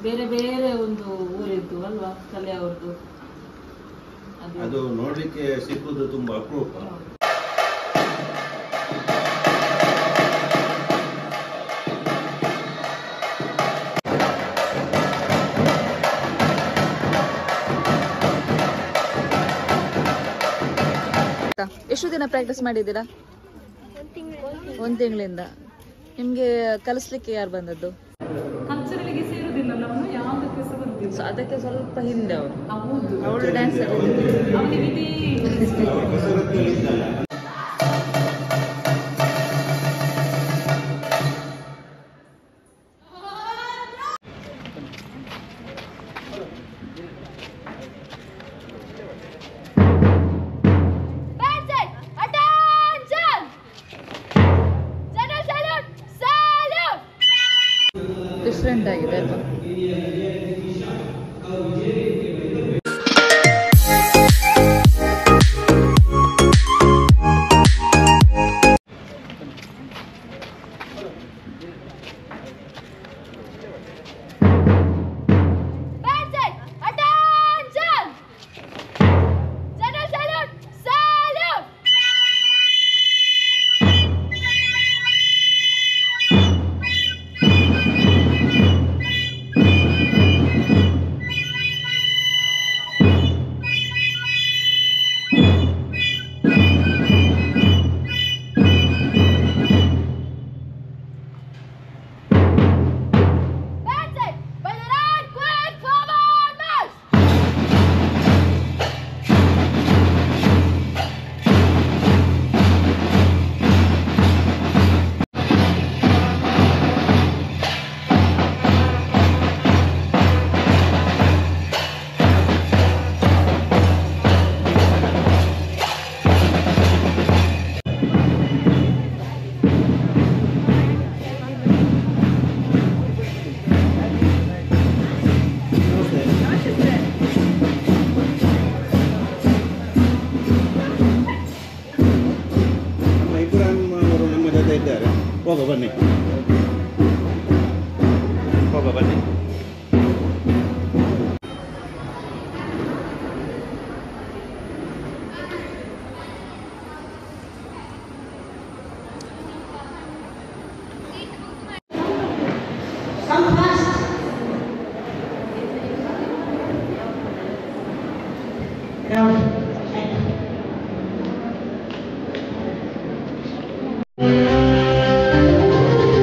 ಬೇರೆ ಬೇರೆ ಒಂದು ಊರಿದ್ದು ಅಲ್ವಾ ಕಲೆ ಅವ್ರದ್ದು ಅದು ನೋಡ್ಲಿಕ್ಕೆ ಸಿಕ್ಕುದು ತುಂಬಾ ಅಪರೂಪ ಹೌದು. ಆಯ್ತಾ? ಎಷ್ಟು ದಿನ ಪ್ರಾಕ್ಟೀಸ್ ಮಾಡಿದ್ದೀರಾ ಒಂದು ತಿಂಗಳಿಂದ ನಿಮಗೆ ಕಲಿಸ್ಲಿಕ್ಕೆ ಯಾರು ಬಂದದ್ದು ಕಲ್ಚರಲಿಗೆ ಸೇರುದಿಲ್ಲ ನಾವು ಯಾವುದಕ್ಕೆ ಸಹ ಬಂದಿಲ್ಲ ಸೊ ಅದಕ್ಕೆ ಸ್ವಲ್ಪ ಹಿಂದೆ ಅವರು ಹೌದು ಅವಳು ಡ್ಯಾನ್ಸ್ ಅವನಿಗೆ ಇಡೀ ಅವ್ರ ಕಸರತ್ತಲ್ಲಿದ್ದಲ್ಲ. ಡಿಫ್ರೆಂಟ್ ಆಗಿದೆ ಅಲ್ವಾ ನಮ್ಮ ಇಬ್ರಾಹಿಂ ಅವರು ನಮ್ಮ ಜೊತೆ ಇದ್ದಾರೆ ಹೋಗ ಬನ್ನಿ ಹೋಗ ಬನ್ನಿ Thank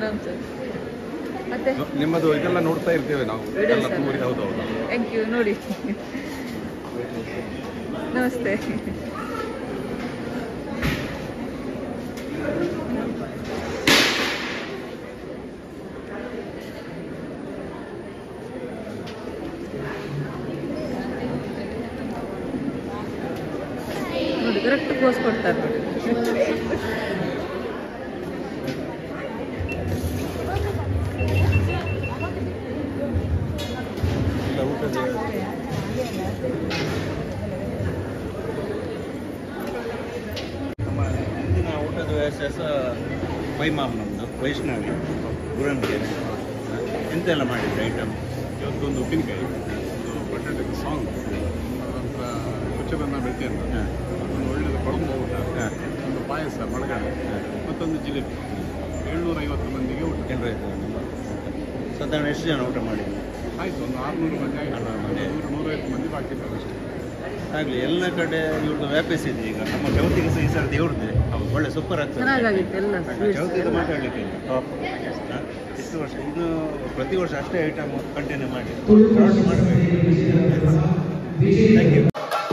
ಆರಾಮ್ ಸರ್ ಮತ್ತೆ ನಿಮ್ಮದು ಇದೆಲ್ಲ ನೋಡ್ತಾ ಇರ್ತೇವೆ ನಾವು ಎಲ್ಲ ತೂರಿ ಹೌದು ಹೌದು ಥ್ಯಾಂಕ್ ಯು ನೋಡಿ ನಮಸ್ತೆ ನೋಡಿ ಕರೆಕ್ಟ್ ಪೋಸ್ ಕೊಡ್ತಾರೆ ನೋಡಿ ಎಲ್ಲ ಊಟದ ನಮ್ಮ ಇಂದಿನ ಊಟದ ವ್ಯವಸ್ಥೆ ಸಹ ವೈಮಾಮ್ ನಮ್ಮದು ವೈಷ್ಣವಿ ಗುರನ್ಗೆರೆ ಎಂತೆಲ್ಲ ಮಾಡಿದ್ರೆ ಐಟಮ್ ಇವತ್ತೊಂದು ಉಪ್ಪಿನಕಾಯಿ ಒಂದು ಬಟಾಟೆ ಸಾಂಗ್ ನಂತರ ಕುಚ್ಚಬೆನ್ನ ಬೆಳ್ತಿ ಅಂತ ಹಾಂ ಒಂದು ಒಳ್ಳೆಯದು ಕೊಳಂಬ ಊಟ ಹಾಂ ಒಂದು ಪಾಯಸ ಮಳಗಡೆ ಮತ್ತೊಂದು ಜಿಲೇಬಿ ಏಳ್ನೂರ ಐವತ್ತು ಮಂದಿಗೆ ಊಟ ಜನರು ಸಾಧಾರಣ ಎಷ್ಟು ಜನ ಊಟ ಮಾಡಿದ್ರು ಆಯಿತು ಒಂದು ಆರುನೂರು ಮಂದಿ ಆಯಿತು ಆರ್ನೂರು ಮಂದಿ. ನೂರು ನೂರೈವತ್ತು ಮಂದಿ ಬಾಕಿ ಇದ್ದಾರೆ ಅಷ್ಟೇ ಆಗಲಿ ಎಲ್ಲ ಕಡೆ ಇವ್ರದ್ದು ವ್ಯಾಪಿಸಿದೆ ಈಗ ನಮ್ಮ ಚೌತಿಗೆ ಸಹ ಈ ಸರ್ತಿ ಇವ್ರದ್ದೆ ಒಳ್ಳೆ ಸೂಪರ್ ಆಗ್ತದೆ ಚೆನ್ನಾಗಾಗಿತ್ತು ಎಲ್ಲ ಸ್ವೀಟ್ಸ್ ಚೌತಿಗೆ ಮಾತಾಡಲಿಕ್ಕೆ ಟಾಪ್ ಇಷ್ಟು ವರ್ಷ ಇನ್ನು ಪ್ರತಿ ವರ್ಷ ಅಷ್ಟೇ ಐಟಮ್ ಕಂಟಿನ್ಯೂ ಮಾಡಿ ಶಾರ್ಟ್ ಮಾಡಬೇಕು ಥ್ಯಾಂಕ್ ಯು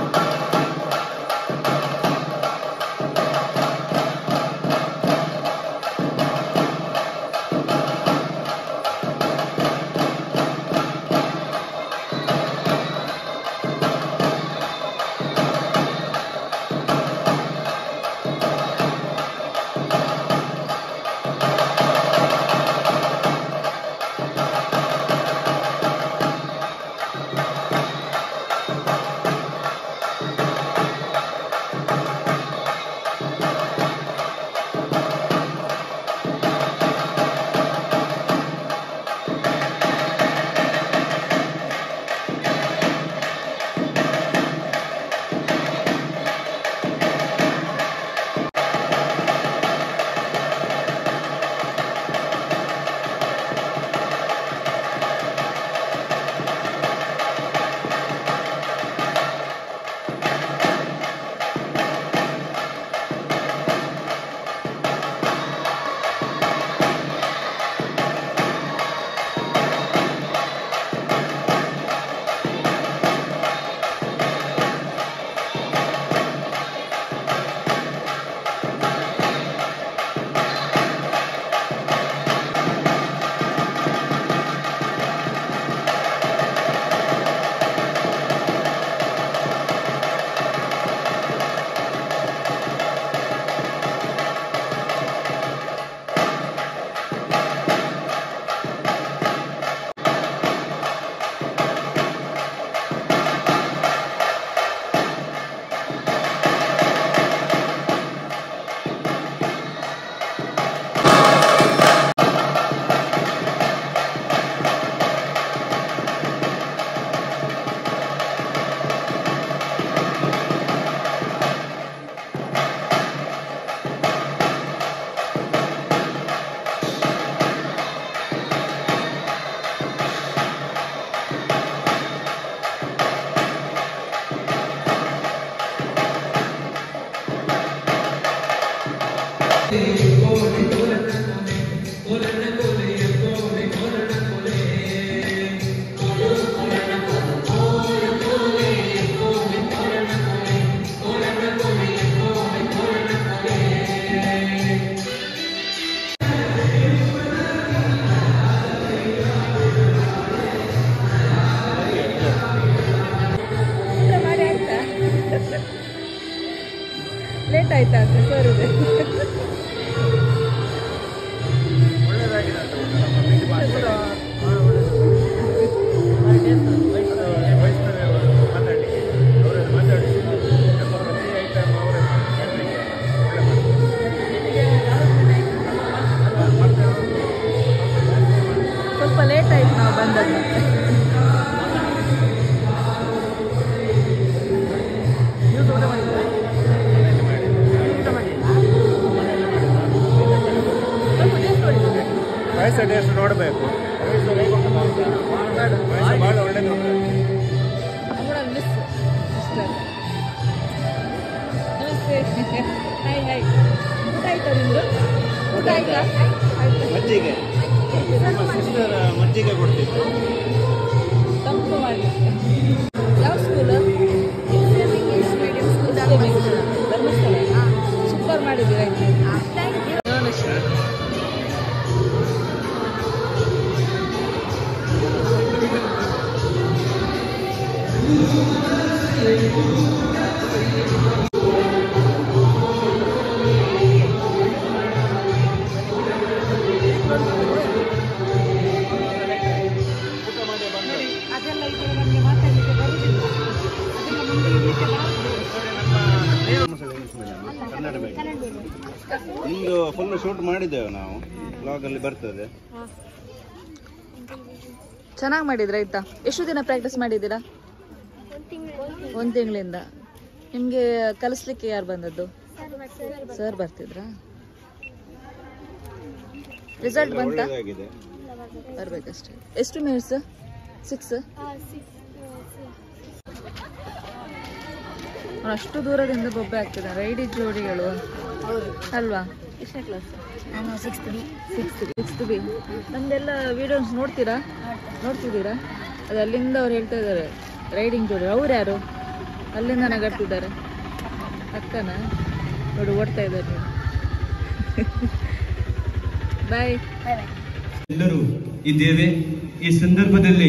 ಊಟ ಮಾಡಿ ಆಯ್ತಾ ಲೇಟ್ ಆಯ್ತಾ ಅಂತ ಬರುದು ಸ್ವಲ್ಪ ಲೇಟ್ ಆಯ್ತು ನಾವು ಬಂದದ್ದು ಪಾಯಸ ಟೇಸ್ಟ್ ನೋಡಬೇಕು ಭಾಳ ಒಳ್ಳೆಯದು ಕೂಡ ಮಿಸ್ ಸಿಸ್ಟರ್ ನಮಸ್ತೆ ಹಾಯ್ ಹಾಯ್ ಊಟ ಆಯ್ತಾ ನಿಮ್ದು ಊಟ ಆಯ್ತಾ ಆಯ್ತು ಮಜ್ಜಿಗೆ ನಮ್ಮ ಸಿಸ್ಟರ್ ಮಜ್ಜಿಗೆ ಕೊಡ್ತಿದ್ರು ತಂಪು ಮಾಡಲಿಕ್ಕೆ ಯಾವ ಸ್ಕೂಲು ಧರ್ಮಸ್ಥಳ ಸೂಪರ್ ಮಾಡಿದ್ದೀರಾ ಯೋಗೇಶ್ವರ ಅದೆಲ್ಲ ಇದು ನಮಗೆ ಮಾತಾಡಲಿಕ್ಕೆ ಬರುವುದಿಲ್ಲ ಅದೆಲ್ಲ ಮುಂದೆ ಇಡಲಿಕ್ಕೆ ಬರುವುದಿಲ್ಲ ಕನ್ನಡ ಮೀಡಿಯಂ ನಿಮ್ಮದು ಫುಲ್ ಶೂಟ್ ಮಾಡಿದ್ದೇವೆ ನಾವು ಬ್ಲಾಗಲ್ಲಿ ಬರ್ತದೆ ಚೆನ್ನಾಗಿ ಮಾಡಿದ್ರ ಆಯ್ತಾ ಎಷ್ಟು ದಿನ ಪ್ರಾಕ್ಟೀಸ್ ಮಾಡಿದ್ದೀರಾ ಒಂದು ತಿಂಗಳಿಂದ ನಿಮಗೆ ಕಲಿಸ್ಲಿಕ್ಕೆ ಯಾರು ಬಂದದ್ದು ಸರ್ ಬರ್ತಿದ್ರಾ ರಿಸಲ್ಟ್ ಬಂತಾ ಒಳ್ಳೆಯದಾಗಿದೆ ಬರ್ಬೇಕಷ್ಟೇ ಎಷ್ಟು ಮಿನಿಟ್ಸ್ ಸಿಕ್ಸ್ ಅಷ್ಟು ದೂರದಿಂದ ಬೊಬ್ಬೆ ಆಗ್ತದೆ ರೈಡಿ ಜೋಡಿಗಳು ಅಲ್ವಾ ಎಷ್ಟನೇ class sixth B sixth sixth B ನಮ್ದೆಲ್ಲ ವಿಡಿಯೋಸ್ ನೋಡ್ತೀರಾ ನೋಡ್ತಿದ್ದೀರಾ ಅದು ಅಲ್ಲಿಂದ ಅವ್ರು ಹೇಳ್ತಾ ಇದ್ದಾರೆ ರೈಡಿಂಗ್ ಜೋಡಿ ಅವ್ರು ಯಾರು ಅಲ್ಲಿಂದ ನಗಡ್ತಿದ್ದಾರೆ ಅಕ್ಕನ ನೋಡಿ ಓಡ್ತಾ ಇದ್ದಾರೆ ನೀವು ಬಾಯ್ ಎಲ್ಲರೂ ಇದ್ದೇವೆ ಈ ಸಂದರ್ಭದಲ್ಲಿ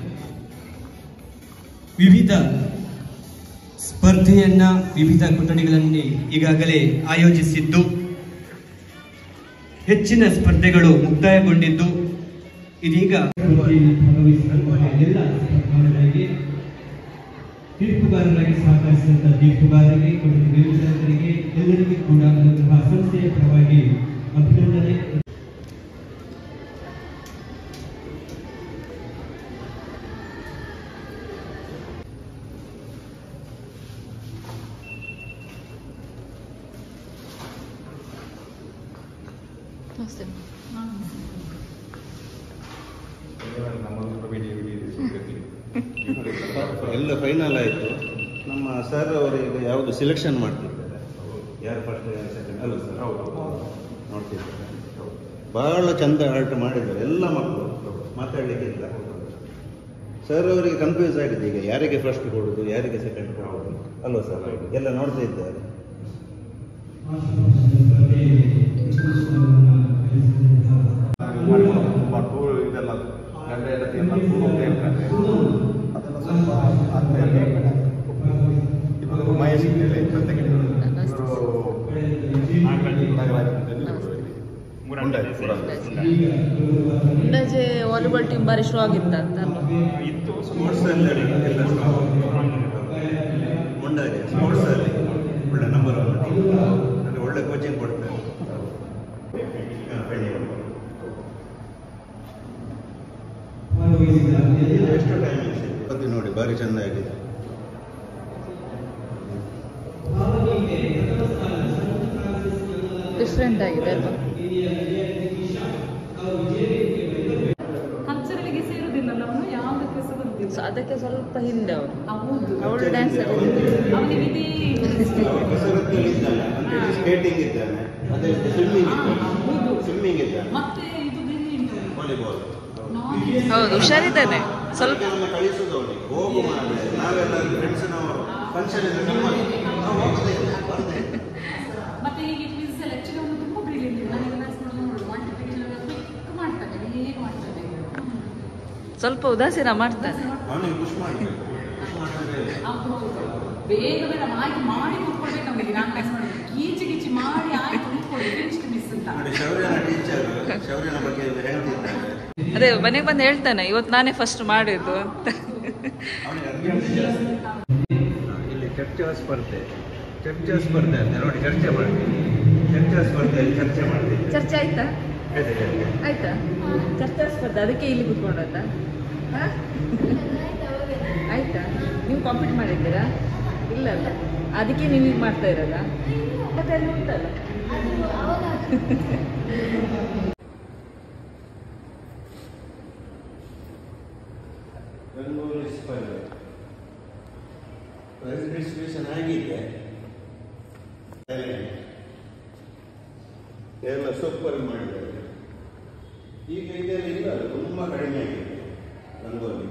ವಿವಿಧ ಸ್ಪರ್ಧೆಯನ್ನ ವಿವಿಧ ಕೊಠಡಿಗಳಲ್ಲಿ ಈಗಾಗಲೇ ಆಯೋಜಿಸಿದ್ದು ಹೆಚ್ಚಿನ ಸ್ಪರ್ಧೆಗಳು ಮುಕ್ತಾಯಗೊಂಡಿದ್ದು ಇದೀಗ ಎಲ್ಲ ಸ್ಪರ್ಧಾಳುಗಳಿಗೆ ತೀರ್ಪುಗಾರರಾಗಿ ಸಹಕರಿಸಿದಂತಹ ತೀರ್ಪುಗಾರರಿಗೆ ಕೊಠಡಿ ಮೇಲ್ವಿಚಾರಕರಿಗೆ ಎಲ್ಲರಿಗೂ ಕೂಡ ನಮ್ಮ ಸಂಸ್ಥೆಯ ಪರವಾಗಿ ಅಭಿನಂದನೆ ನಮಸ್ತೆ ಎಲ್ಲ ಫೈನಲ್ ಆಯಿತು ನಮ್ಮ ಸರ್ ಅವರಿಗೆ ಯಾವುದು ಸೆಲೆಕ್ಷನ್ ಮಾಡ್ತಿದ್ದಾರೆ ಯಾರು ಫಸ್ಟ್ ಯಾರು ಸೆಕೆಂಡ್ ಅಲ್ಲ ಸರ್ ನೋಡ್ತಿದ್ದಾರೆ ಬಹಳ ಚಂದ ಆರ್ಟ್ ಮಾಡಿದ್ದಾರೆ ಎಲ್ಲ ಮಕ್ಕಳು ಮಾತಾಡಲಿಕ್ಕಿಲ್ಲ ಸರ್ ಅವರಿಗೆ ಕನ್ಫ್ಯೂಸ್ ಆಗಿದೆ ಈಗ ಯಾರಿಗೆ ಫಸ್ಟ್ ಕೊಡೋದು ಯಾರಿಗೆ ಸೆಕೆಂಡ್ ಕೊಡೋದು ಅಲ್ವಾ ಸರ್ ಎಲ್ಲ ನೋಡ್ತಾ ಇದ್ದಾರೆ ತುಂಬ ಟೂರ್ ಇದೆಲ್ಲ ಗಂಡ ಹೆಂಡತಿ ಎಲ್ಲ ಟೂರ್ ಹೋಗ್ತಾ ಇರ್ತಾರೆ ಅದೆಲ್ಲ ಸ್ವಲ್ಪ ಆದ್ಮೇಲೆ ಇದು ಮಹೇಶ್ ಅಂತೇಳಿ ಜೊತೆಗೆ ಇವರು ನಾಗರಾಜ್ ಅಂತೇಳಿ ಇವರು ಇಲ್ಲಿ ಮುಂಡಾಜಿ, ಮುಂಡಾಜಿ. ಮುಂಡಾಜೆ ವಾಲಿಬಾಲ್ ಟೀಮ್ ಬಾರಿ ಸ್ಟ್ರಾಂಗ್ ಇತ್ತ ಅಂತ ಅಲ್ವಾ? ಸ್ಪೋರ್ಟ್ಸಲ್ಲಿ ಎಲ್ಲ ಮುಂಡಾಗೆ ಸ್ಪೋರ್ಟ್ಸಲ್ಲಿ ಒಳ್ಳೆ ನಂಬರ್ ಒನ್ ಅಂದರೆ ಒಳ್ಳೆ ಕೋಚಿಂಗ್ ಕೊಡ್ತಾರೆ ಹಾ, ಹೇಳಿ. ಎಷ್ಟು ಟೈಮ್ ಅದು ನೋಡಿ ಭಾರಿ ಚೆಂದ ಆಗಿದೆ ಡಿಫ್ರೆಂಟ್ ಆಗಿದೆ ಅಲ್ವಾ ಕಲ್ಚರಲಿಗೆ ಸೇರುದಿಲ್ಲ ನಾವು ಯಾವುದಕ್ಕೆ ಸಹ ಬಂದಿಲ್ಲ ಸೊ ಅದಕ್ಕೆ ಸ್ವಲ್ಪ ಹಿಂದೆ ಅವರು ಹೌದು ಅವಳು ಡ್ಯಾನ್ಸ್ ಅವನಿಗೆ ಇಡೀ ಕಸರತ್ತಲ್ಲಿ ಇದ್ದಾನೆ ಅಂದರೆ ಸ್ಕೇಟಿಂಗ್ ಇದ್ದಾನೆ ಅದೇ ಸ್ವಿಮ್ಮಿಂಗ್ ಇದ್ದಾನೆ ಸ್ವಿಮ್ಮಿಂಗ್ ಇದ್ದಾನೆ ಮತ್ತೆ ಇದು ಬೆನ್ನಿ ಉಂಟು. ವಾಲಿಬಾಲ್ ಹೌದು ಹುಷಾರಿದ್ದಾನೆ ಸ್ವಲ್ಪ ನಮ್ಮ ಕಳಿಸೋದು ಅವನಿಗೆ ಹೋಗು ಮಾಡಿ ನಾವೆಲ್ಲ ಫ್ರೆಂಡ್ಸ್ ನಾವು ಫಂಕ್ಷನ್ ಇದೆ ನಮ್ಮ ನಾವು ಹೋಗ್ತಾ ಇದ್ದೇವೆ, ಬರ್ತಾ ಇದ್ದೇವೆ. ಮತ್ತೆ ಹೀಗೆ ಕ್ವಿಸ್ ಎಲ್ಲ ಆಕ್ಚುಲಿ ಅವನು ತುಂಬ ಬ್ರಿಲಿಯಂಟ್ ನನಗೆ ಕ್ಲಾಸ್ ನೋಡಿ ಮಲ್ಟಿಪ್ಲಿಕೇಶನ್ ಕ್ವಿಕ್ ಮಾಡ್ತಾನೆ ಹೇಗೆ ಮಾಡ್ತಾನೆ ಸ್ವಲ್ಪ ಉದಾಸೀನ ಮಾಡ್ತಾನೆ ಅವನಿಗೆ ಪುಷ್ ಮಾಡಬೇಕು ಪುಷ್ ಮಾಡಿದ್ರೆ ಹೌದು ಹೌದು ಬೇಗ ಬೇಗ ಮಾಡಿ ಮಾಡಿ ಕೂತ್ಕೊಳ್ಬೇಕು ನಮಗೆ ನಾನು ಕ್ಲಾಸ್ ಮಾಡಿ ಗೀಚಿ ಗೀಚಿ ಮಾಡಿ ಆಯ್ತು ಕೂತ್ಕೊಳ್ಳಿ ಫಿನಿಶ್ಡ್ ಮಿಸ್ ಅಂತ ನೋಡಿ ಶೌರ್ಯನ ಟೀಚರ್ ಶೌರ್ಯನ ಬಗ್ಗೆ ಎಲ್ಲ ಹೇಳ್ತಿದ್ದಾರೆ ಅದೇ ಮನೆಗೆ ಬಂದು ಹೇಳ್ತಾನೆ ಇವತ್ತು ನಾನೇ ಫಸ್ಟ್ ಮಾಡಿದ್ದು ಅಂತ ಅವನಿಗೆ ಅರ್ಜೆಂಟ್ ಜಾಸ್ತಿ ಇಲ್ಲಿ ಚರ್ಚಾ ಸ್ಪರ್ಧೆ ಚರ್ಚಾ ಸ್ಪರ್ಧೆ ಅಂತ ನೋಡಿ ಚರ್ಚೆ ಮಾಡ್ತೀವಿ ಚರ್ಚಾ ಸ್ಪರ್ಧೆಯಲ್ಲಿ ಚರ್ಚೆ ಮಾಡ್ತೀವಿ ಚರ್ಚೆ ಆಯ್ತಾ ಅದೇ, ಅದೇ. ಆಯ್ತಾ ಚರ್ಚಾ ಸ್ಪರ್ಧೆ ಅದಕ್ಕೆ ಇಲ್ಲಿ ಕೂತ್ಕೊಂಡತ್ತ ಆಯ್ತಾ ನೀವು ಕಾಂಪೀಟ್ ಮಾಡಿದ್ದೀರಾ ಇಲ್ಲ ಅಲ್ಲ ಅದಕ್ಕೆ ನೀವು ಈಗ ಮಾಡ್ತಾ ಇರೋದಾ ಮತ್ತೆ ಅಲ್ಲಿ ಉಂಟಲ್ಲ ರಂಗೋಲಿ ಸ್ಪರ್ಧೆ ಪ್ರೈಸ್ ಡಿಸ್ಟ್ರಿಬ್ಯೂಷನ್ ಆಗಿದೆ ಎಲ್ಲ ಸೂಪರ್ ಮಾಡಿದ್ದಾರೆ ಈಗ ಇದೆಲ್ಲ ಇಲ್ಲ ತುಂಬ ಕಡಿಮೆ ಆಗಿದೆ ರಂಗೋಲಿ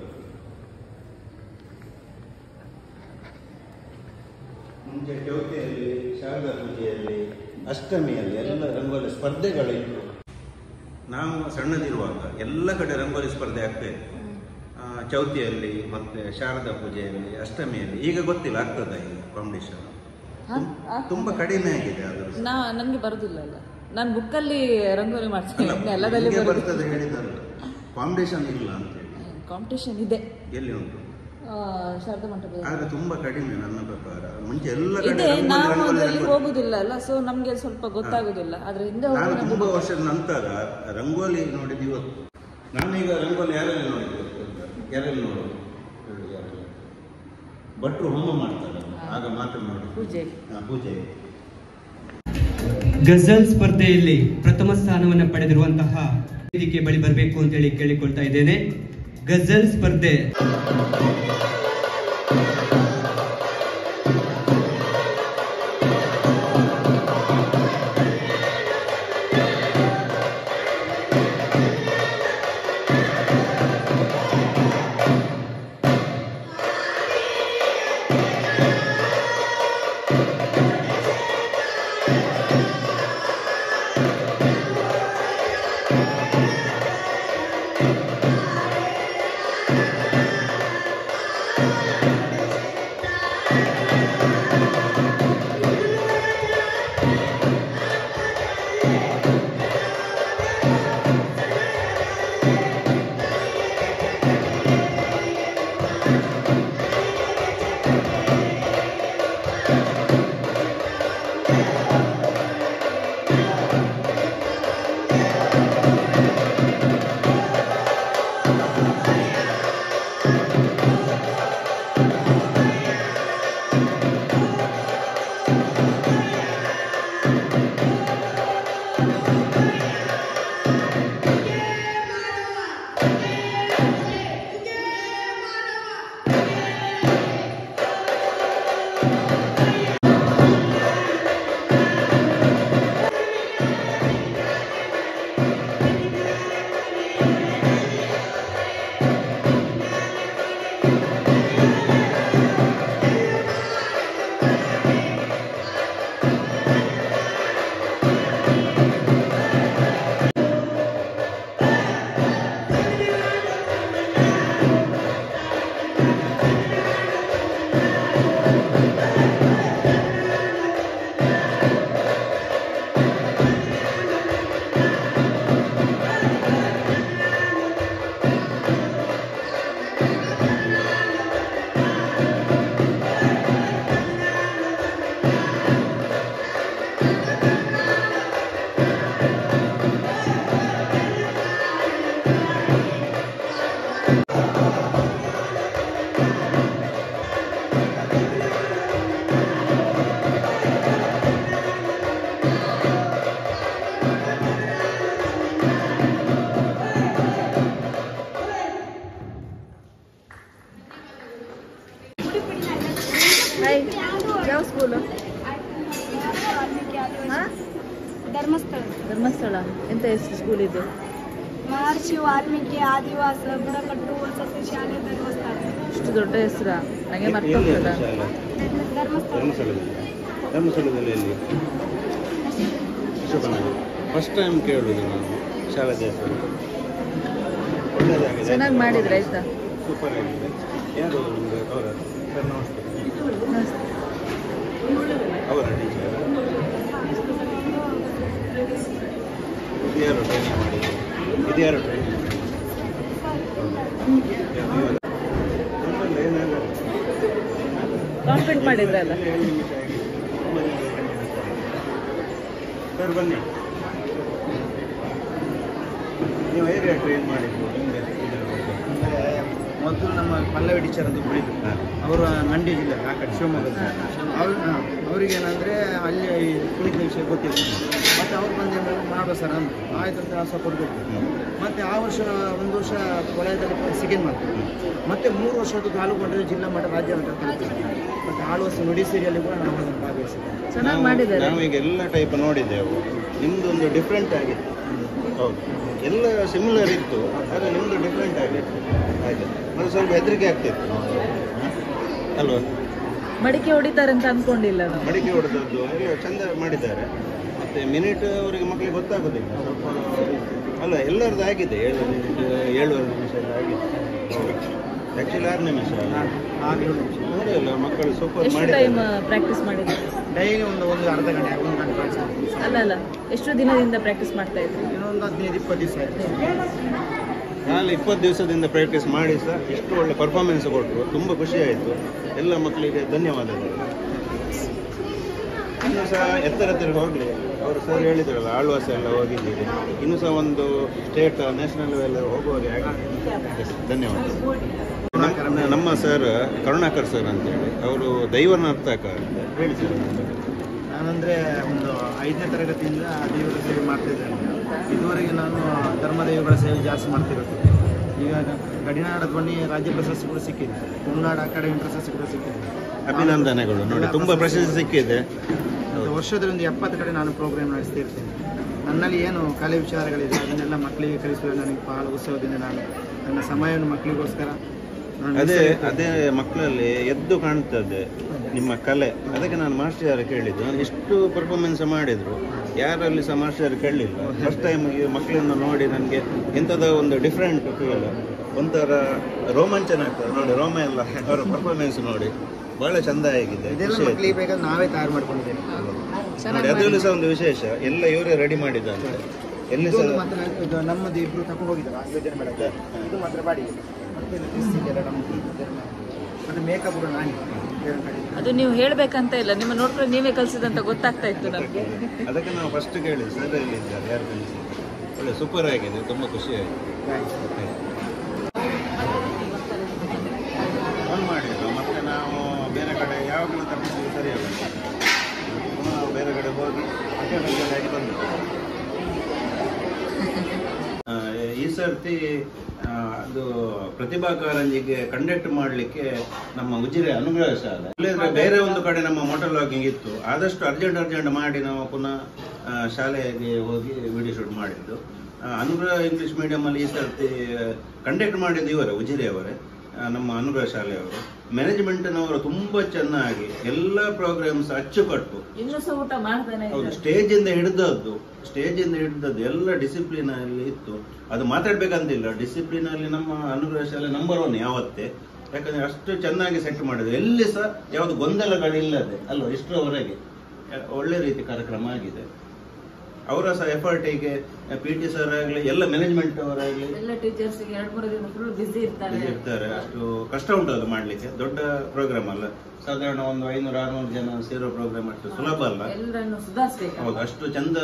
ಮುಂಚೆ ಚೌತಿಯಲ್ಲಿ ಶಾರದಾ ಪೂಜೆಯಲ್ಲಿ ಅಷ್ಟಮಿಯಲ್ಲಿ ಎಲ್ಲ ರಂಗೋಲಿ ಸ್ಪರ್ಧೆಗಳಿತ್ತು ನಾವು ಸಣ್ಣದಿರುವಾಗ ಎಲ್ಲ ಕಡೆ ರಂಗೋಲಿ ಸ್ಪರ್ಧೆ ಆಗ್ತಾ ಇತ್ತು ಆ, ಚೌತಿಯಲ್ಲಿ ಮತ್ತೆ ಶಾರದಾ ಪೂಜೆಯಲ್ಲಿ ಅಷ್ಟಮಿಯಲ್ಲಿ ಈಗ ಗೊತ್ತಿಲ್ಲ ಆಗ್ತದ ಈಗ ಕಾಂಪಿಟೇಷನ್ ಹಾ? ಆ? ತುಂಬಾ ಕಡಿಮೆ ಆಗಿದೆ ಅದು ನಾ ನನಗೆ ಬರುದಿಲ್ಲ ಅಲ್ಲ ನಾನು ಬುಕ್ಕಲ್ಲಿ ರಂಗೋಲಿ ಮಾಡ್ತೀನಿ ಅಲ್ಲ, ಎಲ್ಲದಲ್ಲಿ ನಿಮ್ಗೆ ಬರ್ತದೆ ಹೇಳಿದಲ್ಲ ಕಾಂಪಿಟೇಷನ್ ಇಲ್ಲ ಅಂತ ಹೇಳಿ ಕಾಂಪಿಟೇಷನ್ ಇದೆ ಎಲ್ಲಿ ಉಂಟು ಆ, ಶಾರದಾ ಮಂಟಪದ ಆದ್ರೆ ತುಂಬಾ ಕಡಿಮೆ ನನ್ನ ಪ್ರಕಾರ ಮುಂಚೆ ಎಲ್ಲ ಕಡೆ ಇದೆ ರಂಗೋಲಿ, ನಾವು ರಂಗೋಲಿ, ಅದರಲ್ಲಿ ರಂಗೋಲಿ. ಹೋಗುದಿಲ್ಲ ಅಲ್ಲ ಸೊ ನಮ್ಗೆ ಸ್ವಲ್ಪ ಗೊತ್ತಾಗುದಿಲ್ಲ ಆದ್ರೆ ಹಿಂದೆ ನಾನು ಹೋಗಿ ತುಂಬಾ ನಮ್ಗೆ ವರ್ಷದ ನಂತರ ರಂಗೋಲಿ ನೋಡಿದ್ದು ಇವತ್ತು ನಾನೀಗ ರಂಗೋಲಿ ಯಾರಲ್ಲಿ ನೋಡಿದ್ದು ಗೊತ್ತುಂಟಾ? ಯಾರಲ್ಲಿ ನೋಡೋದು ಹೇಳು ಯಾರಲ್ಲಿ ಭಟ್ರು ಹೋಮ ಮಾಡ್ತಾರೆ ಆಗ ಮಾತ್ರ ನೋಡಿ ಪೂಜೆ ಪೂಜೆ ಗಜಲ್ ಸ್ಪರ್ಧೆಯಲ್ಲಿ ಪ್ರಥಮ ಸ್ಥಾನವನ್ನು ಪಡೆದಿರುವಂತಹ ವೇದಿಕೆ ಬಳಿ ಬರಬೇಕು ಅಂತೇಳಿ ಕೇಳಿಕೊಳ್ತಾ ಇದ್ದೇನೆ ಗಜಲ್ ಸ್ಪರ್ಧೆ ಹಾಯ್ ಯಾವ ಸ್ಕೂಲು ಧರ್ಮಸ್ಥಳ ಧರ್ಮಸ್ಥಳ ಎಂತ ಹೆಸರು ಸ್ಕೂಲ್ ಇದು ಮಹರ್ಷಿ ವಾಲ್ಮೀಕಿ ಆದಿವಾಸ ಬುಡಕಟ್ಟು ವಸತಿ ಶಾಲೆ ಧರ್ಮಸ್ಥಳ ಇಷ್ಟು ದೊಡ್ಡ ಹೆಸರ ನಂಗೆ ಎಲ್ಲಿ ಮರ್ತೋಗ್ತದ ಅದು ಶಾಲೆ? ಧರ್ಮಸ್ಥಳ ಧರ್ಮಸ್ಥಳದಲ್ಲಿ ಧರ್ಮಸ್ಥಳದಲ್ಲಿ ಎಲ್ಲಿ ಫಸ್ಟ್ ಟೈಮ್ ಕೇಳುದು ನಾನು ಶಾಲಾ ಹೆಸರು ಒಳ್ಳೆದಾಗಿದೆ ಚೆನ್ನಾಗಿ ಮಾಡಿದ್ರೆ ಆಯ್ತಾ ಸೂಪರ್ ಆಗಿದೆ ಯಾರು ನಿಮ್ಗೆ ಅವರ ಸರ್ ನಮಸ್ತೆ ಅವರ ಟೀಚರ್ ಇದು ಯಾರು ಟ್ರೈನಿಂಗ್ ಮಾಡಿದ್ದು ಇದು ಯಾರು ಟ್ರೈನಿಂಗ್ ಏನಾಗಲ್ಲ ಕಾನ್ಫಿಡೆಂಟ್ ಮಾಡಿದ್ರಲ್ಲ ಸರ್ ಬನ್ನಿ ನೀವು ಹೇಗೆ ಟ್ರೈನ್ ಮಾಡಿದ್ದು ನಿಮಗೆ ಇದರ ಬಗ್ಗೆ ಮೊದಲು ನಮ್ಮ ಪಲ್ಲವಿ ಟೀಚರ್ ಅಂತ ಒಬ್ಬರಿದ್ರು ಅವರು ಮಂಡ್ಯ ಜಿಲ್ಲೆ ಆ ಕಡೆ ಶಿವಮೊಗ್ಗದ ಅವ್ರು ಅವ್ರಿಗೆ ಏನಂದರೆ ಅಲ್ಲಿ ಕುಳಿತ ವಿಷಯ ಗೊತ್ತಿಲ್ಲ ಮತ್ತು ಅವ್ರು ಬಂದು ಏನು ಮಾಡುವ ಸರ್ ಅಂದ್ರು ಆಯ್ತು ಅಂತ ನಾವು ಸಪೋರ್ಟ್ ಕೊಡ್ತೀವಿ ಮತ್ತು ಆ ವರ್ಷ ಒಂದು ವರ್ಷ ವಲಯದಲ್ಲಿ ಸೆಕೆಂಡ್ ಮಾಡ್ತೀವಿ ಮತ್ತೆ ಮೂರು ವರ್ಷದ ತಾಲೂಕು ಮಟ್ಟದಲ್ಲಿ ಜಿಲ್ಲಾ ಮಟ್ಟ ರಾಜ್ಯ ಮಟ್ಟ ತಲುಪ್ತೀವಿ ಮತ್ತು ಆಳು ವರ್ಷ ನುಡಿ ಸೀರಿಯಲ್ಲಿ ಕೂಡ ನಾವು ಅದನ್ನು ಭಾಗವಹಿಸಿದ್ದೇವೆ ಚೆನ್ನಾಗಿ ನಾವು- ಮಾಡಿದ್ದಾರೆ ನಾವು ಈಗ ಎಲ್ಲ ಟೈಪ್ ನೋಡಿದ್ದೆವು ನಿಮ್ದು ಒಂದು ಡಿಫ್ರೆಂಟ್ ಆಗಿತ್ತು ಹೌದು ಎಲ್ಲ ಸಿಮಿಲರ್ ಇತ್ತು ಆದರೆ ನಿಮ್ಮದು ಡಿಫ್ರೆಂಟ್ ಆಗಿತ್ತು ಹಾಗೆ ಮತ್ತೆ ಸ್ವಲ್ಪ ಹೆದರಿಕೆ ಆಗ್ತಿತ್ತು ಹ? ಅಲ್ವಾ ಮಡಿಕೆ ಹೊಡಿತಾರೆ ಅಂತ ಅನ್ಕೊಂಡಿಲ್ಲ ನಾವು ಮಡಿಕೆ ಹೊಡೆದದ್ದು ಎಲ್ಲ ಚಂದ ಮಾಡಿದ್ದಾರೆ ಮತ್ತೆ ಮಿನಿಟ್ ಅವರಿಗೆ ಮಕ್ಕಳಿಗೆ ಗೊತ್ತಾಗೋದಿಲ್ಲ ಸ್ವಲ್ಪ ಅಲ್ಲ ಎಲ್ಲರದ್ದು ಆಗಿದೆ ಏಳು ನಿಮಿಷ ಏಳುವರೆ ನಿಮಿಷ ಎಲ್ಲ ಆಗಿದೆ ಆ್ಯಕ್ಚುಲಿ ಆರು ನಿಮಿಷ ಆರು ಏಳು ನಿಮಿಷ ನೋಡಿ ಅಲ್ಲ ಮಕ್ಕಳು ಸೂಪರ್ ಎಷ್ಟು ಟೈಮ್ ಮಾಡಿದ್ದಾರೆ ಪ್ರಾಕ್ಟೀಸ್ ಮಾಡಿದ್ರು ಡೈಲಿ ಒಂದು ಒಂದು ಅರ್ಧ ಗಂಟೆ ಒಂದು ಗಂಟೆ ಪ್ರಾಕ್ಟೀಸ್ ಮಾಡ್ತೀವಿ. ಅಲ್ಲ ಅಲ್ಲ ಎಷ್ಟು ದಿನದಿಂದ ಪ್ರಾಕ್ಟೀಸ್ ಮಾಡ್ತಾ ಇದ್ರಿ ಇನ್ನೊಂದು ಹದಿನೈದು ಇಪ್ಪತ್ತು ದಿವಸ ಆಯ್ತು ನಾನು ಇಪ್ಪತ್ತು ದಿವಸದಿಂದ ಪ್ರಾಕ್ಟೀಸ್ ಮಾಡಿ ಸಹ ಎಷ್ಟು ಒಳ್ಳೆ ಪರ್ಫಾರ್ಮೆನ್ಸ್ ಕೊಟ್ಟರು ತುಂಬ ಖುಷಿ ಆಯಿತು ಎಲ್ಲ ಮಕ್ಕಳಿಗೆ ಧನ್ಯವಾದಗಳು ಇನ್ನೂ ಸಹ ಎತ್ತರ ತಿರುಗಿ ಹೋಗಲಿ ಅವರು ಸರ್ ಹೇಳಿದ್ರಲ್ಲ ಆಳ್ವಾಸ ಎಲ್ಲ ಹೋಗಿದ್ದೀರಿ ಇನ್ನೂ ಸಹ ಒಂದು ಸ್ಟೇಟ್ ನ್ಯಾಷನಲ್ ಲೆವೆಲ್ ಹೋಗುವಾಗೆ ಆಗಿದೆ ಧನ್ಯವಾದ ನಮ್ಮ- ನಮ್ಮ ಸರ್ ಕರುಣಾಕರ್ ಸರ್ ಅಂತೇಳಿ ಅವರು ದೈವನರ್ತಕ ಅಂತ ಹೇಳಿ ಸರ್ ನಾನಂದರೆ ಒಂದು ಐದನೇ ತರಗತಿಯಿಂದ ದೇವರ ಸೇವೆ ಮಾಡ್ತಿದ್ದೇನೆ ಇದುವರೆಗೆ ನಾನು ಧರ್ಮದೈವಗಳ ಸೇವೆ ಜಾಸ್ತಿ ಮಾಡ್ತಿರೋದು ಈಗ ಗಡಿನಾಡ ಧ್ವನಿ ರಾಜ್ಯ ಪ್ರಶಸ್ತಿ ಕೂಡ ಸಿಕ್ಕಿದೆ ತುಳುನಾಡು ಅಕಾಡೆಮಿ ಪ್ರಶಸ್ತಿ ಕೂಡ ಸಿಕ್ಕಿದೆ ಅಭಿನಂದನೆಗಳು ನೋಡಿ ತುಂಬ ಪ್ರಶಸ್ತಿ ಸಿಕ್ಕಿದೆ ಮತ್ತು ವರ್ಷದಲ್ಲಿ ಒಂದು ಎಪ್ಪತ್ತು ಕಡೆ ನಾನು ಪ್ರೋಗ್ರಾಮ್ ನಡೆಸ್ತಾ ಇರ್ತೇನೆ ನನ್ನಲ್ಲಿ ಏನು ಕಲೆ ವಿಚಾರಗಳಿದೆ ಅದನ್ನೆಲ್ಲ ಮಕ್ಕಳಿಗೆ ಕಲಿಸುವ ನನಗೆ ಬಹಳ ಉತ್ಸವದಿಂದ ನಾನು ನನ್ನ ಸಮಯವನ್ನು ಮಕ್ಕಳಿಗೋಸ್ಕರ ನಾನು ಅದೇ ಮೀಸಲಿಡ್ತೇನೆ. ಅದೇ ಮಕ್ಕಳಲ್ಲಿ ಎದ್ದು ಕಾಣ್ತದೆ ನಿಮ್ಮ ಕಲೆ ಅದಕ್ಕೆ ನಾನು ಮಾಸ್ಟರ್ ಯಾರು ಕೇಳಿದ್ದು ನಾನು ಎಷ್ಟು ಪರ್ಫಾರ್ಮೆನ್ಸ್ ಮಾಡಿದ್ರು ಯಾರಲ್ಲಿ ಸಹ ಮಾಸ್ಟರ್ ಯಾರು ಕೇಳಲಿಲ್ಲ ಫಸ್ಟ್ ಟೈಮ್ ಈ ಮಕ್ಕಳನ್ನು ನೋಡಿ ನನಗೆ ಎಂಥದೋ ಒಂದು ಡಿಫ್ರೆಂಟ್ ಫೀಲ್ ಒಂಥರ ರೋಮಾಂಚನ ಆಗ್ತದೆ ನೋಡಿ ರೋಮ ಎಲ್ಲ ಅವರ ಪರ್ಫಾರ್ಮೆನ್ಸ್ ನೋಡಿ ಬಹಳ ಚಂದ ಆಗಿದೆ ಇದೆಲ್ಲ ಖುಷಿ ಆಯ್ತು. ಮಕ್ಕಳಿಗೆ ಬೇಕಾದ್ರೆ ನಾವೇ ತಯಾರು ಮಾಡ್ಕೊಂಡಿದ್ದೇವೆ ನೋಡಿ ಅದರಲ್ಲೂ ಸಹ ಒಂದು ವಿಶೇಷ ಎಲ್ಲ ಇವರೇ ರೆಡಿ ಮಾಡಿದ್ದಾರೆ ಎಲ್ಲಿ ಇದೊಂದು ಸಹ ಮಾತ್ರ ನಾನು- ಇದು ನಮ್ಮದು ಇಬ್ರು ತಕೊಂಡು ಹೋಗಿದ್ದಾರೆ ಆ ಯೋಜನೆ ಮೇಡಕ್ಕೆ ಇದು ಮಾತ್ರ ಬಾಡಿಗೆ ಮತ್ತೆ ಇದು dress ಇದೆಯಲ್ಲ ನಮ್ದು ಇದೆಲ್ಲ. ಮತ್ತೆ ಮೇಕಪ್ ಕೂಡ ನಾನೇ ಬೇರೆ ಕಡೆ ಅದು ನೀವು ಹೇಳ್ಬೇಕಂತ ಇಲ್ಲ ನಿಮ್ಮ ನೋಡ್ಕೊಂಡು ನೀವೇ ಕಲ್ಸಿದಂತ ಗೊತ್ತಾಗ್ತಾ ಇತ್ತು ನಮ್ಗೆ ಅದಕ್ಕೆ ನಾವು ಫಸ್ಟ್ ಕೇಳಿದ್ವಿ ಸರ್ ಎಲ್ಲಿದ್ದಾರೆ ಯಾರು ಕಲಿಸಿದ್ದಾರೆ ಒಳ್ಳೆ ಸೂಪರ್ ಆಗಿದೆ ತುಂಬ ಖುಷಿ ಆಯಿತು ಫೋನ್ ಮಾಡಿದ್ರು ಮತ್ತೆ ನಾವು ಬೇರೆ ಕಡೆ ಯಾವಾಗಲೂ ತಪ್ಪಿಸಿದ್ವಿ ಸರಿಯಾಗುತ್ತೆ ಪುನಃ ಬೇರೆ ಕಡೆ ಹೋಗಿ ಆಗಿ ಬಂದು ಆ, ಈ ಸರ್ತಿ ಆ, ಅದು ಪ್ರತಿಭಾ ಕಾರಂಜಿಗೆ ಕಂಡಕ್ಟ್ ಮಾಡಲಿಕ್ಕೆ ನಮ್ಮ ಉಜಿರೆ ಅನುಗ್ರಹ ಶಾಲೆ ಇಲ್ಲದ್ರೆ ಬೇರೆ ಒಂದು ಕಡೆ ನಮ್ಮ ಮೋಟರ್ ಲಾಗಿಂಗ್ ಇತ್ತು ಆದಷ್ಟು ಅರ್ಜೆಂಟ್ ಅರ್ಜೆಂಟ್ ಮಾಡಿ ನಾವು ಪುನಃ ಆ, ಶಾಲೆಗೆ ಹೋಗಿ ವಿಡಿಯೋ ಶೂಟ್ ಮಾಡಿದ್ದು ಆ, ಅನುಗ್ರಹ ಇಂಗ್ಲಿಷ್ ಮೀಡಿಯಮಲ್ಲಿ ಈ ಸರ್ತಿ ಕಂಡಕ್ಟ್ ಮಾಡಿದ್ದು ಇವರೇ ಉಜಿರೆಯವರೇ ಆ, ನಮ್ಮ ಅನುಗ್ರಹ ಶಾಲೆಯವರು ಮ್ಯಾನೇಜ್ಮೆಂಟ್ನವರು ತುಂಬ ಚೆನ್ನಾಗಿ ಎಲ್ಲ ಪ್ರೋಗ್ರಾಮ್ಸ್ ಅಚ್ಚುಕಟ್ಟು ಇನ್ನೂ ಸಹ ಊಟ ಮಾಡ್ತಾನೆ ಹೌದು ಇದ್ದಾರೆ ಸ್ಟೇಜ್ ಇಂದ ಹಿಡಿದದ್ದು ಸ್ಟೇಜ್ ಇಂದ ಹಿಡಿದದ್ದು ಎಲ್ಲ ಡಿಸಿಪ್ಲಿನ್ ಅಲ್ಲಿ ಇತ್ತು ಅದು ಮಾತಾಡ್ಬೇಕಂತಿಲ್ಲ ಡಿಸಿಪ್ಲಿನ್ ಅಲ್ಲಿ ನಮ್ಮ ಅನುಗ್ರಹ ಶಾಲೆ ನಂಬರ್ ಒನ್ ಯಾವತ್ತೇ ಯಾಕಂದ್ರೆ ಅಷ್ಟು ಚೆನ್ನಾಗಿ ಸೆಟ್ ಮಾಡಿದ್ರು ಎಲ್ಲಿ ಸಹ ಯಾವುದು ಗೊಂದಲಗಳಿಲ್ಲದೆ ಅಲ್ವಾ ಇಷ್ಟರವರೆಗೆ ಅಹ್, ಒಳ್ಳೆ ರೀತಿ ಕಾರ್ಯಕ್ರಮ ಆಗಿದೆ ಅವರ ಸಹ ಎಫರ್ಟಿಗೆ ಪಿ ಟಿ ಸರ್ ಆಗಲಿ ಎಲ್ಲ ಮ್ಯಾನೇಜ್ಮೆಂಟ್ ಅವರಾಗಲಿ ಎಲ್ಲ ಟೀಚರ್ಸ್ ಎರಡು ಮೂರು ದಿನ ಫುಲ್ ಬಿಸಿ ಇರ್ತಾರೆ ಇರ್ತಾರೆ ಅಷ್ಟು ಕಷ್ಟ ಉಂಟು ಅದು ಮಾಡ್ಲಿಕ್ಕೆ ದೊಡ್ಡ ಪ್ರೋಗ್ರಾಮ್ ಅಲ್ಲ ಸಾಧಾರಣ ಒಂದು ಐನೂರು ಆರ್ನೂರು ಜನ ಸೇರೋ ಪ್ರೋಗ್ರಾಮ್ ಅಷ್ಟು ಸುಲಭ ಅಲ್ಲ ಎಲ್ಲರನ್ನು ಸುಧಾರಿಸ್ಬೇಕು ಹೌದು ಅಷ್ಟು ಚಂದ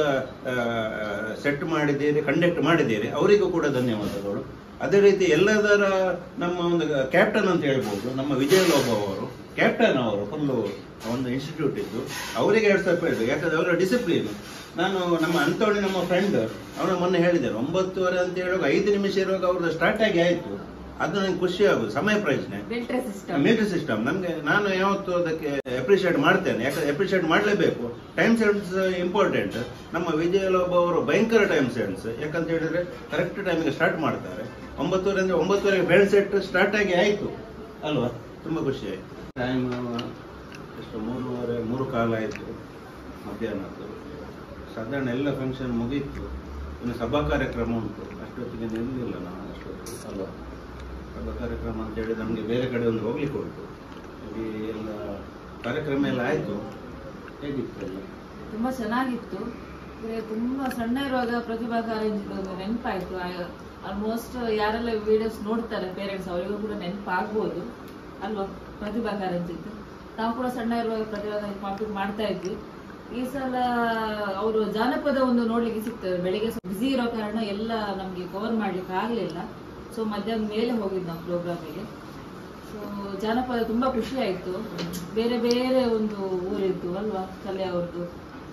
ಸೆಟ್ ಮಾಡಿದ್ದೀರಿ ಕಂಡಕ್ಟ್ ಮಾಡಿದ್ದೀರಿ ಅವರಿಗೂ ಕೂಡ ಧನ್ಯವಾದಗಳು ಅದೇ ರೀತಿ ಎಲ್ಲದರ ನಮ್ಮ ಒಂದು ಕ್ಯಾಪ್ಟನ್ ಅಂತ ಹೇಳ್ಬೋದು ನಮ್ಮ ವಿಜಯ ಲೋಬ ಅವರು ಕ್ಯಾಪ್ಟನ್ ಅವರು ಫುಲ್ಲು ಒಂದು ಇನ್ಸ್ಟಿಟ್ಯೂಟ್ ಇದ್ದು ಅವರಿಗೆ ಎರಡು ಸ್ವಲ್ಪ ಹೇಳಿದ್ರು ಯಾಕಂದ್ರೆ ಅವರ ಡಿಸಿಪ್ಲಿನ್ ನಾನು ನಮ್ಮ ಅಂತೋಣಿ ನಮ್ಮ ಫ್ರೆಂಡ್ ಅವನ ಮೊನ್ನೆ ಹೇಳಿದ್ದೇನೆ ಒಂಬತ್ತುವರೆ ಅಂತ ಹೇಳುವಾಗ ಐದು ನಿಮಿಷ ಇರುವಾಗ ಅವ್ರದ್ದು ಸ್ಟಾರ್ಟ್ ಆಗಿ ಆಯಿತು ಅದು ನಂಗೆ ಖುಷಿ ಆಗುದು ಸಮಯ ಪ್ರಯೋಜನೆ ಮಿಲಿಟರಿ ಸಿಸ್ಟಮ್ ಮಿಲಿಟರಿ ಸಿಸ್ಟಮ್ ನಮಗೆ ನಾನು ಯಾವತ್ತು ಅದಕ್ಕೆ ಅಪ್ರಿಷಿಯೇಟ್ ಮಾಡ್ತೇನೆ ಯಾಕಂದ್ರೆ ಅಪ್ರಿಷಿಯೇಟ್ ಮಾಡಲೇಬೇಕು ಟೈಮ್ ಸೆನ್ಸ್ ಇಂಪಾರ್ಟೆಂಟ್ ನಮ್ಮ ವಿಜಯಲೋಬ ಅವರು ಭಯಂಕರ ಟೈಮ್ ಸೆನ್ಸ್ ಯಾಕಂತ ಹೇಳಿದ್ರೆ ಕರೆಕ್ಟ್ ಟೈಮಿಗೆ ಸ್ಟಾರ್ಟ್ ಮಾಡ್ತಾರೆ ಒಂಬತ್ತುವರೆ ಅಂದ್ರೆ ಒಂಬತ್ತುವರೆಗೆ ಬೆಳ್ ಸೆಟ್ ಸ್ಟಾರ್ಟ್ ಆಗಿ ಆಯಿತು ಅಲ್ವಾ ತುಂಬ ಖುಷಿ ಆಯಿತು ಟೈಮ್ ಎಷ್ಟು ಮೂರುವರೆ ಮೂರು ಕಾಲ ಆಯಿತು ಮಧ್ಯಾಹ್ನದ್ದು ಸಾಧಾರಣ ಎಲ್ಲ ಫಂಕ್ಷನ್ ಮುಗೀತು ಇನ್ನು ಸಭಾ ಕಾರ್ಯಕ್ರಮ ಉಂಟು ಅಷ್ಟೊತ್ತಿಗೆ ನಿಲ್ಲಲಿಲ್ಲ ನಾವು ಅಷ್ಟೊತ್ತಿಗೆ ಅಲ್ವಾ ಸಭಾ ಕಾರ್ಯಕ್ರಮ ಅಂತ ಹೇಳಿ ನಮಗೆ ಬೇರೆ ಕಡೆ ಒಂದು ಹೋಗ್ಲಿಕ್ಕೆ ಉಂಟು ಇಲ್ಲಿ ಎಲ್ಲ ಕಾರ್ಯಕ್ರಮ ಎಲ್ಲ ಆಯಿತು ಹೇಗಿತ್ತು ಎಲ್ಲ ತುಂಬಾ ಚೆನ್ನಾಗಿತ್ತು ಅಂದ್ರೆ ತುಂಬಾ ಸಣ್ಣ ಇರುವಾಗ ಪ್ರತಿಭಾ ಕಾರಂಜಿದು ಒಂದು ನೆನಪಾಯ್ತು ಆಲ್ಮೋಸ್ಟ್ ಯಾರೆಲ್ಲ ವಿಡಿಯೋಸ್ ನೋಡ್ತಾರೆ ಪೇರೆಂಟ್ಸ್ ಅವರಿಗೂ ಕೂಡ ನೆನಪಾಗ್ಬೋದು ಅಲ್ವಾ ಪ್ರತಿಭಾ ಕಾರಂಜಿದ್ದು ನಾವು ಕೂಡ ಸಣ್ಣ ಇರುವಾಗ ಪ್ರತಿಭಾ ಕಾರಂಜಿ ಕಾಂಪೀಟ್ ಮಾಡ್ತಾ ಇದ್ವಿ ಈ ಸಲ ಅವರು ಜಾನಪದ ಒಂದು ನೋಡ್ಲಿಕ್ಕೆ ಸಿಗ್ತದೆ ಬೆಳಿಗ್ಗೆ ಬಿಸಿ ಇರೋ ಕಾರಣ ಎಲ್ಲ ನಮ್ಗೆ ಕವರ್ ಮಾಡ್ಲಿಕ್ಕೆ ಆಗ್ಲಿಲ್ಲ ಸೊ ಮಧ್ಯಾಹ್ನ ಮೇಲೆ ಹೋಗಿದ್ದು ನಾವು ಪ್ರೋಗ್ರಾಮಿಗೆ ಸೊ ಜಾನಪದ ತುಂಬಾ ಖುಷಿ ಆಯ್ತು ಬೇರೆ ಬೇರೆ ಒಂದು ಊರಿದ್ದು ಅಲ್ವಾ ಕಲೆ ಅವ್ರದ್ದು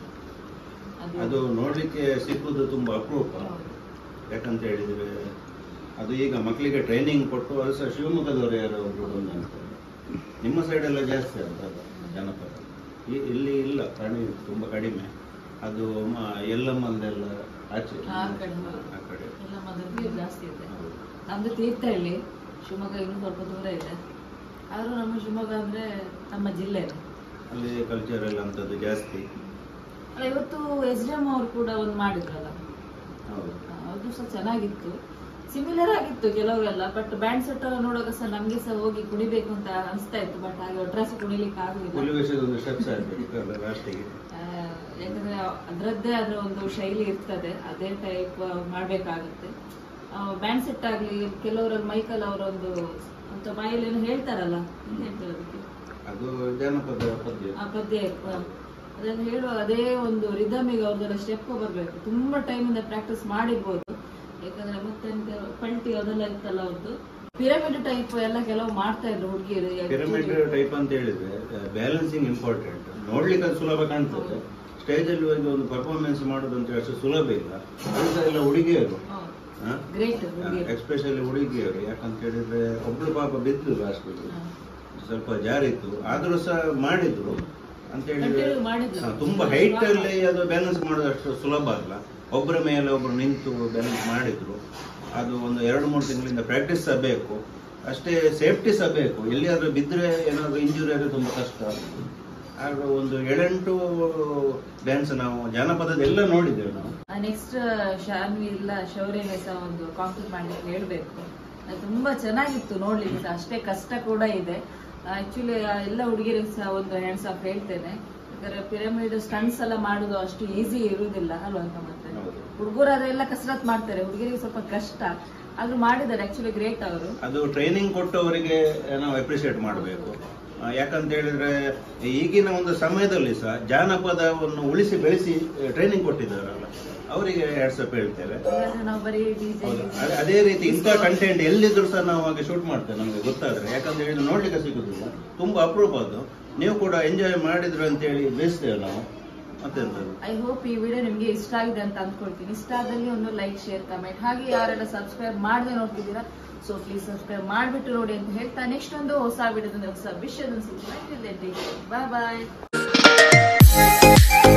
ಅದು ನೋಡ್ಲಿಕ್ಕೆ ಸಿಕ್ಕುದು ತುಂಬ ಅಪರೂಪ ಯಾಕಂತ ಹೇಳಿದ್ರೆ ಅದು ಈಗ ಮಕ್ಕಳಿಗೆ ಟ್ರೈನಿಂಗ್ ಕೊಟ್ಟು ಅದು ಸಹ ಶಿವಮೊಗ್ಗದವರು ಯಾರೋ ಒಬ್ರು ಬಂದಂತೆ ನಿಮ್ಮ ಸೈಡೆಲ್ಲ ಜಾಸ್ತಿ ಅಂತ ಅದು ಜನಪದ ಈ- ಇಲ್ಲಿ ಇಲ್ಲ ಕಡಿಮೆ ತುಂಬ ಕಡಿಮೆ ಅದು ಮ- ಎಲ್ಲಮ್ಮಂದೆಲ್ಲ ಆಚೆ ಆ ಕಡೆ ಆ ಕಡೆ ಎಲ್ಲ ಮದುವೆ ಜಾಸ್ತಿ ಇದೆ ನಮ್ದು ತೀರ್ಥಹಳ್ಳಿ ಶಿವಮೊಗ್ಗ ಇನ್ನೂ ಸ್ವಲ್ಪ ದೂರ ಇದೆ ಆದ್ರೂ ನಮ್ಮ ಶಿವಮೊಗ್ಗ ಅಂದ್ರೆ ನಮ್ಮ ಜಿಲ್ಲೆ ಅಲ್ಲಿ ಕಲ್ಚರಲ್ ಅಂತದ್ದು ಜಾಸ್ತಿ ಅಲ್ಲ ಇವತ್ತು ಎಸ್ ಡಿ ಎಂ ಅವರು ಕೂಡ ಒಂದು ಮಾಡಿದ್ರಲ್ಲ ಹೌದು ಅದು ಸಹ ಚೆನ್ನಾಗಿತ್ತು ಸಿಮಿಲರ್ ಆಗಿತ್ತು ಕೆಲವೆಲ್ಲ ಬಟ್ ಬ್ಯಾಂಡ್ ಸೆಟ್ ಎಲ್ಲ ನೋಡುವಾಗ ಸಹ ನಮ್ಗೆ ಸಹ ಹೋಗಿ ಕುಣಿಬೇಕು ಅಂತ ಅನಿಸ್ತಾ ಇತ್ತು ಬಟ್ ಹಾಗೆ ಒಟ್ರಾಸಿ ಕುಣಿಲಿಕ್ಕೆ ಆಗಲಿಲ್ಲ ಹುಲಿವೇಷದ ಒಂದು ಸ್ಟೆಪ್ಸ್ ಆಗಬೇಕು ಲಾಸ್ಟಿಗೆ ಆ, ಯಾಕಂದ್ರೆ ಅದರದ್ದೇ ಅದರ ಒಂದು ಶೈಲಿ ಇರ್ತದೆ ಅದೇ ಟೈಪ್ ಮಾಡ್ಬೇಕಾಗುತ್ತೆ ಬ್ಯಾಂಡ್ ಸೆಟ್ ಆಗ್ಲಿ ಕೆಲವರ ಮೈಕಲ್ ಅವರೊಂದು ಅಂತ ಬಾಯಲ್ಲಿ ಏನೋ ಹೇಳ್ತಾರಲ್ಲ ಏನ್ ಹೇಳ್ತಾರೆ ಅದಕ್ಕೆ ಅದು ಜಾನಪದ ಪದ್ಯ ಆ ಪದ್ಯ ಆ, ಅದನ್ನು ಹೇಳುವ ಅದೇ ಒಂದು ರಿದಮಿಗೆ ಅವ್ರದ್ದೆಲ್ಲ ಸ್ಟೆಪ್ ಬರಬೇಕು ತುಂಬಾ ಟೈಮಿಂದ ಪ್ರಾಕ್ಟೀಸ್ ಮಾಡಿರ್ಬೋದು ಯಾಕಂದ್ರೆ ಮತ್ತೆ ಎಂತ ಪಲ್ಟಿ ಅದೆಲ್ಲ ಇತ್ತಲ್ಲ ಅವ್ರದ್ದು ಪಿರಮಿಡ್ ಟೈಪ್ ಎಲ್ಲ ಕೆಲವು ಮಾಡ್ತಾ ಇದ್ರು ಹುಡುಗಿಯರು ಪಿರಮಿಡ್ ಟೈಪ್ ಅಂತ ಹೇಳಿದ್ರೆ ಬ್ಯಾಲೆನ್ಸಿಂಗ್ ಇಂಪಾರ್ಟೆಂಟ್ ನೋಡ್ಲಿಕ್ಕೆ ಅದು ಸುಲಭ ಕಾಣ್ತದೆ ಸ್ಟೇಜ್ ಅಲ್ಲಿ ಹೋಗಿ ಒಂದು ಪರ್ಫಾರ್ಮೆನ್ಸ್ ಮಾಡೋದು ಅಂತ ಅಷ್ಟು ಸುಲಭ ಇಲ್ಲ ಅದು ಸಹ ಎಲ್ಲ ಹುಡುಗಿಯರು ಗ್ರೇಟ್ ಹುಡುಗಿಯರು ಎಸ್ಪೆಷಲಿ ಹುಡುಗಿಯರು ಯಾಕಂತ ಹೇಳಿದ್ರೆ ಒಬ್ಳು ಪಾಪ ಬಿದ್ದು ಲಾಸ್ಟ್ ಸ್ವಲ್ಪ ಜಾರಿತ್ತು ಆದ್ರೂ ಸಹ ಮಾಡಿದ್ರು ಅಂತ ಹೇಳಿದ್ರೆ Continue ಮಾಡಿದ್ರು. ಹಾ, ತುಂಬಾ ಹೈಟ್ ಅಲ್ಲಿ ಅದು ಬ್ಯಾಲೆನ್ಸ್ ಮಾಡೋದು ಅಷ್ಟು ಸುಲಭ ಅಲ್ಲ ಒಬ್ಬರ ಮೇಲೆ ಒಬ್ರು ನಿಂತು ಬ್ಯಾಲೆನ್ಸ್ ಮಾಡಿದ್ರು ಅದು ಒಂದು ಎರಡು ಮೂರು ತಿಂಗಳಿಂದ ಪ್ರಾಕ್ಟೀಸ್ ಸಹ ಬೇಕು ಅಷ್ಟೇ ಸೇಫ್ಟಿ ಸಹ ಬೇಕು ಎಲ್ಲಿಯಾದ್ರೂ ಬಿದ್ದರೆ ಏನಾದ್ರು ಇಂಜುರಿ ಆದರೆ ತುಂಬಾ ಕಷ್ಟ ಆಗ ಒಂದು ಏಳೆಂಟು ಡ್ಯಾನ್ಸ್ ನಾವು ಜಾನಪದದ ಎಲ್ಲ ನೋಡಿದ್ದೇವೆ ನಾವು ನೆಕ್ಸ್ಟ್ ಶಾನ್ವಿ ಇಲ್ಲ ಶೌರ್ಯಗೆ ಸಹ ಒಂದು ಕಾಂಪ್ಲೀಟ್ ಮಾಡ್ಲಿಕ್ಕೆ ಹೇಳ್ಬೇಕು ಅದು ತುಂಬಾ ಚೆನ್ನಾಗಿತ್ತು ನೋಡ್ಲಿಕ್ಕೆ ಸಹ ಅಷ್ಟೇ ಕಷ್ಟ ಕೂಡ ಇದೆ ಆಕ್ಚುಲಿ ಎಲ್ಲ ಹುಡುಗಿರಿಗೆ ಸಹ ಒಂದು ಹ್ಯಾಂಡ್ಸ್ ಆಫ್ ಹೇಳ್ತೇನೆ ಯಾಕಂದ್ರೆ ಪಿರಮಿಡ್ ಸ್ಟನ್ಸ್ ಎಲ್ಲ ಮಾಡುದು ಅಷ್ಟು ಈಸಿ ಇರುವುದಿಲ್ಲ ಅಲ್ವಾ ಅಂತ ಮತ್ತೆ ಹೌದು. ಹುಡುಗರು ಅದೆಲ್ಲ ಕಸರತ್ ಮಾಡ್ತಾರೆ ಹುಡುಗರಿಗೆ ಸ್ವಲ್ಪ ಕಷ್ಟ ಆದ್ರೂ ಮಾಡಿದ್ದಾರೆ ಆಕ್ಚುಲಿ ಗ್ರೇಟ್ ಅವರು ಅದು ಟ್ರೈನಿಂಗ್ ಕೊಟ್ಟವರಿಗೆ ನಾವು ಅಪ್ರಿಷಿಯೇಟ್ ಮಾಡಬೇಕು ಯಾಕಂತ ಹೇಳಿದ್ರೆ ಈಗಿನ ಒಂದು ಸಮಯದಲ್ಲಿ ಸಹ ಜಾನಪದವನ್ನು ಉಳಿಸಿ ಬೆಳೆಸಿ ಟ್ರೈನಿಂಗ್ ಕೊಟ್ಟಿದ್ದಾರಲ್ಲ ಅವರಿಗೆ ವಾಟ್ಸಪ್ ಹೇಳ್ತೇವೆ ಹಾಗಾದ್ರೆ ನಾವು ಬರೀ ಡಿಜೆ ಹೌದು. ಅದ್- ಅದೇ ರೀತಿ ಇಂಥ ಕಂಟೆಂಟ್ ಎಲ್ಲಿದ್ರು ಸಹ ನಾವು ಹಾಗೆ ಶೂಟ್ ಮಾಡ್ತೇವೆ ನಮಗೆ ಗೊತ್ತಾದ್ರೆ ಯಾಕಂತ ಹೇಳಿದ್ರೆ ನೋಡ್ಲಿಕ್ಕೆ ಸಿಗುದಿಲ್ಲ ತುಂಬಾ ಅಪರೂಪ ಅದು ನೀವು ಕೂಡ ಎಂಜಾಯ್ ಮಾಡಿದ್ರು ಅಂತ ಹೇಳಿ ಬೇಯಿಸ್ತೇವೆ ನಾವು ಮತ್ತೆಂತದ್ದು ಐ ಹೋಪ್ ಈ ವಿಡಿಯೋ ನಿಮ್ಗೆ ಇಷ್ಟ ಆಗಿದೆ ಅಂತ ಅಂದ್ಕೊಳ್ತೀನಿ ಇಷ್ಟ ಆದಲ್ಲಿ ಒಂದು ಲೈಕ್ ಶೇರ್ ಕಮೆಂಟ್ ಹಾಗೆ ಯಾರೆಲ್ಲ ಸಬ್ಸ್ಕ್ರೈಬ್ ಮಾಡದೆ ನೋಡ್ತಿದ್ದೀರಾ ಸೊ ಪ್ಲೀಸ್ ಸಬ್ಸ್ಕ್ರೈಬ್ ಮಾಡಿಬಿಟ್ಟು ನೋಡಿ ಅಂತ ಹೇಳ್ತಾ ನೆಕ್ಸ್ಟ್ ಒಂದು ಹೊಸ ವಿಡಿಯೋದಿಂದ ಹೊಸ ವಿಷಯದ ಬಾಯ್ ಬಾಯ್